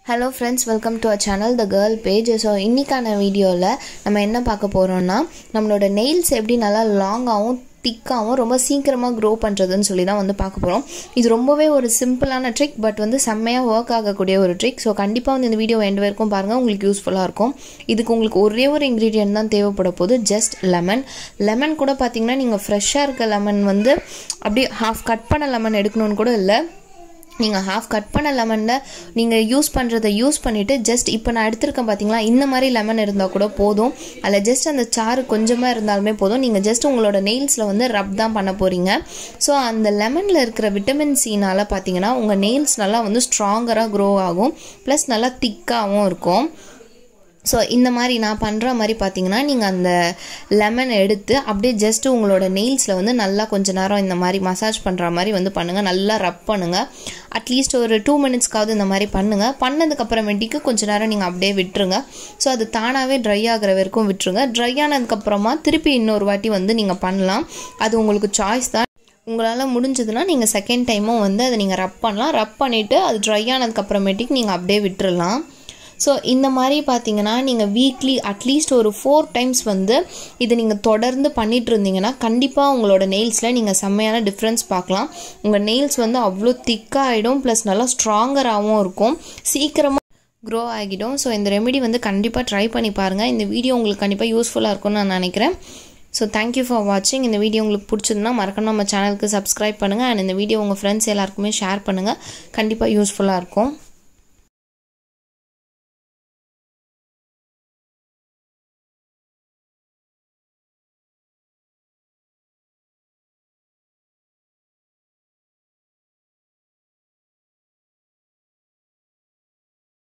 hello friends welcome to uh channel the girl page so இன்றைக்கான வீடியோவில் நம்ம என்ன பார்க்க போகிறோம்னா நம்மளோட நெயில்ஸ் எப்படி நல்லா லாங்காகவும் திக்காகவும் ரொம்ப சீக்கிரமாக க்ரோ பண்ணுறதுன்னு சொல்லி தான் வந்து பார்க்க போகிறோம் இது ரொம்பவே ஒரு சிம்பிளான ட்ரிக் பட் வந்து செம்மையாக ஒர்க் ஆகக்கூடிய ஒரு ட்ரிக் ஸோ கண்டிப்பாக வந்து இந்த வீடியோ எண்டு வரைக்கும் பாருங்கள் உங்களுக்கு யூஸ்ஃபுல்லாக இருக்கும் இதுக்கு உங்களுக்கு ஒரே ஒரு இன்க்ரீடியன்ட் தான் தேவைப்பட போகுது ஜஸ்ட் லெமன் லெமன் கூட பார்த்தீங்கன்னா நீங்கள் ஃப்ரெஷ்ஷாக இருக்க லெமன் வந்து அப்படியே ஹாஃப் கட் பண்ண லெமன் எடுக்கணும்னு கூட இல்லை நீங்கள் ஹாஃப் கட் பண்ண லெமனில் நீங்கள் யூஸ் பண்ணுறதை யூஸ் பண்ணிவிட்டு ஜஸ்ட் இப்போ நான் எடுத்திருக்கேன் பார்த்தீங்களா இந்த மாதிரி லெமன் இருந்தால் கூட போதும் அதில் ஜஸ்ட் அந்த சாறு கொஞ்சமாக இருந்தாலுமே போதும் நீங்கள் ஜஸ்ட் உங்களோட நெயில்ஸில் வந்து ரப் தான் பண்ண போகிறீங்க ஸோ அந்த லெமனில் இருக்கிற விட்டமின் சினால் பார்த்தீங்கன்னா உங்கள் நெயில்ஸ் நல்லா வந்து ஸ்ட்ராங்கராக க்ரோ ஆகும் ப்ளஸ் நல்லா திக்காகவும் இருக்கும் ஸோ இந்த மாதிரி நான் பண்ணுற மாதிரி பார்த்தீங்கன்னா நீங்கள் அந்த லெமன் எடுத்து அப்படியே ஜஸ்ட் உங்களோட நெயில்ஸில் வந்து நல்லா கொஞ்ச நேரம் இந்த மாதிரி மசாஜ் பண்ணுற மாதிரி வந்து பண்ணுங்கள் நல்லா ரப் பண்ணுங்கள் அட்லீஸ்ட் ஒரு டூ மினிட்ஸ்க்காவது இந்த மாதிரி பண்ணுங்கள் பண்ணதுக்கப்புறமேட்டிக்கு கொஞ்ச நேரம் நீங்கள் அப்படியே விட்டுருங்க ஸோ அது தானாகவே ட்ரை ஆகிற வரைக்கும் விட்டுருங்க ட்ரை ஆனதுக்கப்புறமா திருப்பி இன்னொரு வாட்டி வந்து நீங்கள் பண்ணலாம் அது உங்களுக்கு சாய்ஸ் தான் உங்களால் முடிஞ்சதுன்னா நீங்கள் செகண்ட் டைமும் வந்து அதை நீங்கள் ரப் பண்ணலாம் ரப் பண்ணிவிட்டு அது ட்ரை ஆனதுக்கப்புறமேட்டிக்கு நீங்கள் அப்படியே விட்டுறலாம் ஸோ இந்த மாதிரி பார்த்தீங்கன்னா நீங்கள் வீக்லி அட்லீஸ்ட் ஒரு ஃபோர் டைம்ஸ் வந்து இது நீங்கள் தொடர்ந்து பண்ணிட்டு இருந்தீங்கன்னா கண்டிப்பாக உங்களோட நெயில்ஸில் நீங்கள் செம்மையான டிஃப்ரென்ஸ் பார்க்கலாம் உங்கள் நெயில்ஸ் வந்து அவ்வளோ திக்காகிடும் ப்ளஸ் நல்லா ஸ்ட்ராங்கராகவும் இருக்கும் சீக்கிரமாக க்ரோ ஆகிடும் ஸோ இந்த ரெமெடி வந்து கண்டிப்பாக ட்ரை பண்ணி பாருங்கள் இந்த வீடியோ உங்களுக்கு கண்டிப்பாக யூஸ்ஃபுல்லாக இருக்கும்னு நான் நினைக்கிறேன் ஸோ தேங்க்யூ ஃபார் வாட்சிங் இந்த வீடியோ உங்களுக்கு பிடிச்சதுன்னா மறக்காம நம்ம சேனலுக்கு சப்ஸ்கிரைப் பண்ணுங்கள் அண்ட் இந்த வீடியோ உங்கள் ஃப்ரெண்ட்ஸ் எல்லாருக்குமே ஷேர் பண்ணுங்கள் கண்டிப்பாக யூஸ்ஃபுல்லாக இருக்கும்